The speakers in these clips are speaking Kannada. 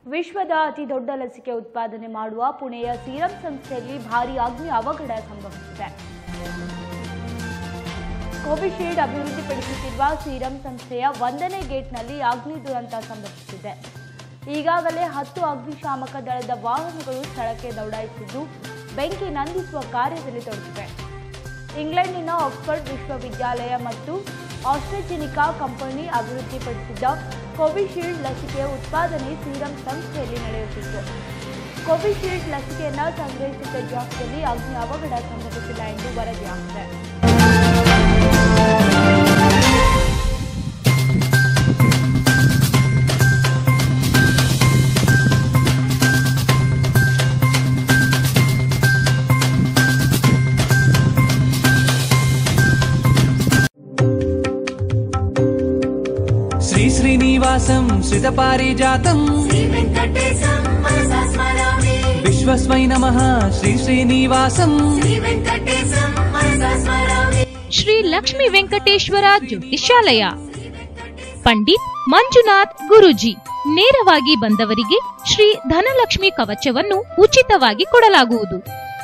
ವಿಶ್ವದ ಅತಿ ದೊಡ್ಡ ಲಸಿಕೆ ಉತ್ಪಾದನೆ ಮಾಡುವ ಪುಣೆಯ ಸೀರಂ ಸಂಸ್ಥೆಯಲ್ಲಿ ಭಾರೀ ಅಗ್ನಿ ಅವಘಡ ಸಂಭವಿಸಿದೆ ಕೋವಿಶೀಲ್ಡ್ ಅಭಿವೃದ್ಧಿಪಡಿಸುತ್ತಿರುವ ಸೀರಂ ಸಂಸ್ಥೆಯ ಒಂದನೇ ಗೇಟ್ನಲ್ಲಿ ಅಗ್ನಿ ದುರಂತ ಸಂಭವಿಸಿದೆ ಈಗಾಗಲೇ ಹತ್ತು ಅಗ್ನಿಶಾಮಕ ದಳದ ವಾಹನಗಳು ಸ್ಥಳಕ್ಕೆ ದೌಡಾಯಿಸಿದ್ದು ಬೆಂಕಿ ನಂದಿಸುವ ಕಾರ್ಯದಲ್ಲಿ ತೊಡಗಿವೆ ಇಂಗ್ಲೆಂಡಿನ ಆಕ್ಸ್ಫರ್ಡ್ ವಿಶ್ವವಿದ್ಯಾಲಯ ಮತ್ತು ಆಸ್ಟ್ರೆಜೆನಿಕಾ ಕಂಪನಿ ಅಭಿವೃದ್ಧಿಪಡಿಸಿದ್ದ ಕೋವಿಶೀಲ್ಡ್ ಲಸಿಕೆಯ ಉತ್ಪಾದನೆ ಸೀರಂ ಸಂಸ್ಥೆಯಲ್ಲಿ ನಡೆಯುತ್ತಿತ್ತು ಕೋವಿಶೀಲ್ಡ್ ಲಸಿಕೆಯನ್ನು ಸಂಗ್ರಹಿಸಿದ್ದ ಜಾಗದಲ್ಲಿ ಅಗ್ನಿ ಅವಘಡ ಸಂಭವಿಸಿಲ್ಲ ಎಂದು ವರದಿಯಾಗಿದೆ శ్రీ శ్రీనివాసం శ్రితపారిజాతం శ్రీవెంకటేశం మనసా స్మరామి విశ్వస్మై నమ శ్రీ శ్రీనివాసం శ్రీవెంకటేశం మనసా స్మరామి ಶ್ರೀ ಲಕ್ಷ್ಮೀ ವೆಂಕಟೇಶ್ವರ ಜ್ಯೋತಿಷ್ಯಾಲಯ ಪಂಡಿತ್ ಮಂಜುನಾಥ್ ಗುರೂಜಿ ನೇರವಾಗಿ ಬಂದವರಿಗೆ ಶ್ರೀ ಧನಲಕ್ಷ್ಮಿ ಕವಚವನ್ನು ಉಚಿತವಾಗಿ ಕೊಡಲಾಗುವುದು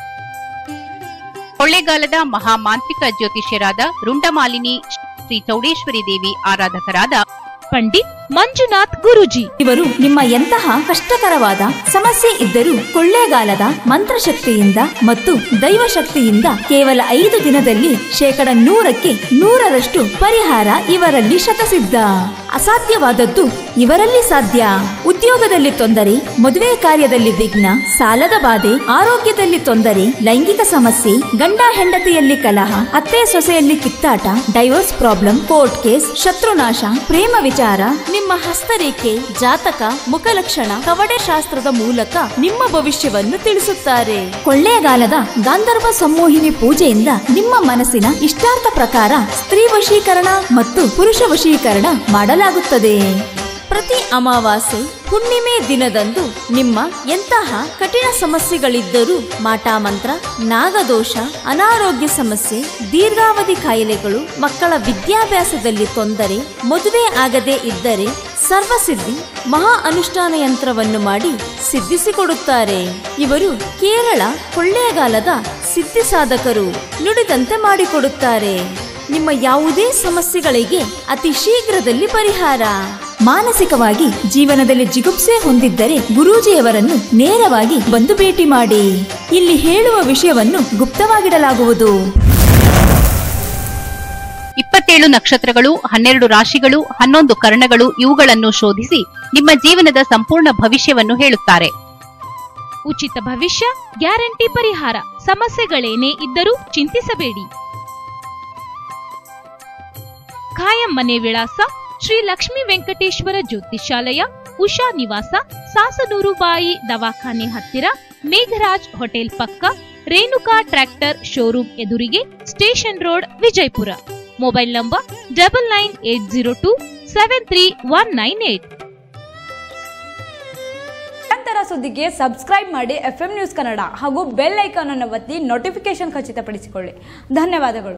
ಕೊಳ್ಳೇಗಾಲದ ಮಹಾಮಾಂತ್ರಿಕ ಜ್ಯೋತಿಷ್ಯರಾದ ರುಂಡಮಾಲಿನಿ ಶ್ರೀ ಚೌಡೇಶ್ವರಿ ದೇವಿ ಆರಾಧಕರಾದ ಪಂಡಿತ್ ಮಂಜುನಾಥ್ ಗುರೂಜಿ ಇವರು ನಿಮ್ಮ ಎಂತಹ ಕಷ್ಟಕರವಾದ ಸಮಸ್ಯೆ ಇದ್ದರೂ ಕೊಳ್ಳೇಗಾಲದ ಮಂತ್ರಶಕ್ತಿಯಿಂದ ಮತ್ತು ದೈವಶಕ್ತಿಯಿಂದ ಕೇವಲ ಐದು ದಿನದಲ್ಲಿ ಶೇಕಡ ನೂರಕ್ಕೆ ನೂರರಷ್ಟು ಪರಿಹಾರ ಇವರಲ್ಲಿ ಶತಸಿದ್ಧ ಅಸಾಧ್ಯವಾದದ್ದು ಇವರಲ್ಲಿ ಸಾಧ್ಯ ಉದ್ಯೋಗದಲ್ಲಿ ತೊಂದರೆ ಮದುವೆ ಕಾರ್ಯದಲ್ಲಿ ವಿಘ್ನ ಸಾಲದ ಬಾಧೆ ಆರೋಗ್ಯದಲ್ಲಿ ತೊಂದರೆ ಲೈಂಗಿಕ ಸಮಸ್ಯೆ ಗಂಡ ಹೆಂಡತಿಯಲ್ಲಿ ಕಲಹ ಅತ್ತೆ ಸೊಸೆಯಲ್ಲಿ ಕಿತ್ತಾಟ ಡೈವೋರ್ಸ್ ಪ್ರಾಬ್ಲಮ್ ಕೋರ್ಟ್ ಕೇಸ್ ಶತ್ರುನಾಶ ಪ್ರೇಮ ವಿಚಾರ ನಿಮ್ಮ ಹಸ್ತರೇಖೆ ಜಾತಕ ಮುಖಲಕ್ಷಣ ಕವಡೆ ಶಾಸ್ತ್ರದ ಮೂಲಕ ನಿಮ್ಮ ಭವಿಷ್ಯವನ್ನು ತಿಳಿಸುತ್ತಾರೆ ಕೊಳ್ಳೇಗಾಲದ ಗಾಂಧರ್ವ ಸಂಮೋಹಿನಿ ಪೂಜೆಯಿಂದ ನಿಮ್ಮ ಮನಸ್ಸಿನ ಇಷ್ಟಾರ್ಥ ಪ್ರಕಾರ ಸ್ತ್ರೀ ವಶೀಕರಣ ಮತ್ತು ಪುರುಷ ವಶೀಕರಣ ಮಾಡಲಾಗುತ್ತದೆ ಪ್ರತಿ ಅಮಾವಾಸ್ಯೆ ಹುಣ್ಣಿಮೆ ದಿನದಂದು ನಿಮ್ಮ ಎಂತಹ ಕಠಿಣ ಸಮಸ್ಯೆಗಳಿದ್ದರೂ ಮಾಟಾಮಂತ್ರ ನಾಗದೋಷ ಅನಾರೋಗ್ಯ ಸಮಸ್ಯೆ ದೀರ್ಘಾವಧಿ ಕಾಯಿಲೆಗಳು ಮಕ್ಕಳ ವಿದ್ಯಾಭ್ಯಾಸದಲ್ಲಿ ತೊಂದರೆ ಮದುವೆ ಆಗದೇ ಇದ್ದರೆ ಸರ್ವಸಿದ್ಧಿ ಮಹಾ ಅನುಷ್ಠಾನ ಯಂತ್ರವನ್ನು ಮಾಡಿ ಸಿದ್ಧಿಸಿಕೊಡುತ್ತಾರೆ ಇವರು ಕೇರಳ ಕೊಳ್ಳೇಗಾಲದ ಸಿದ್ಧಿ ಸಾಧಕರು ನುಡಿದಂತೆ ಮಾಡಿಕೊಡುತ್ತಾರೆ ನಿಮ್ಮ ಯಾವುದೇ ಸಮಸ್ಯೆಗಳಿಗೆ ಅತಿ ಶೀಘ್ರದಲ್ಲಿ ಪರಿಹಾರ ಮಾನಸಿಕವಾಗಿ ಜೀವನದಲ್ಲಿ ಜಿಗುಪ್ಸೆ ಹೊಂದಿದ್ದರೆ ಗುರೂಜಿಯವರನ್ನು ನೇರವಾಗಿ ಬಂದು ಭೇಟಿ ಮಾಡಿ ಇಲ್ಲಿ ಹೇಳುವ ವಿಷಯವನ್ನು ಗುಪ್ತವಾಗಿಡಲಾಗುವುದು ಇಪ್ಪತ್ತೇಳು ನಕ್ಷತ್ರಗಳು ಹನ್ನೆರಡು ರಾಶಿಗಳು ಹನ್ನೊಂದು ಕರ್ಣಗಳು ಇವುಗಳನ್ನು ಶೋಧಿಸಿ ನಿಮ್ಮ ಜೀವನದ ಸಂಪೂರ್ಣ ಭವಿಷ್ಯವನ್ನು ಹೇಳುತ್ತಾರೆ ಉಚಿತ ಭವಿಷ್ಯ ಗ್ಯಾರಂಟಿ ಪರಿಹಾರ ಸಮಸ್ಯೆಗಳೇನೇ ಇದ್ದರೂ ಚಿಂತಿಸಬೇಡಿ ಖಾಯಂ ಮನೆ ವಿಳಾಸ ಶ್ರೀ ಲಕ್ಷ್ಮೀ ವೆಂಕಟೇಶ್ವರ ಜ್ಯೋತಿಷಾಲಯ ಉಷಾ ನಿವಾಸ ಸಾಸನೂರು ಬಾಯಿ ದವಾಖಾನೆ ಹತ್ತಿರ ಮೇಘರಾಜ್ ಹೋಟೆಲ್ ಪಕ್ಕ ರೇಣುಕಾ ಟ್ರ್ಯಾಕ್ಟರ್ ಶೋರೂಮ್ ಎದುರಿಗೆ station road Vijayapura mobile number double nine eight zero two seven three one nine eight ನಿರಂತರ ಸುದ್ದಿಗೆ ಸಬ್ಸ್ಕ್ರೈಬ್ ಮಾಡಿ ಎಫ್ ನ್ಯೂಸ್ ಕನ್ನಡ ಹಾಗೂ ಬೆಲ್ ಐಕಾನ್ ಅನ್ನು ಒತ್ತಿ ನೋಟಿಫಿಕೇಶನ್ ಖಚಿತಪಡಿಸಿಕೊಳ್ಳಿ ಧನ್ಯವಾದಗಳು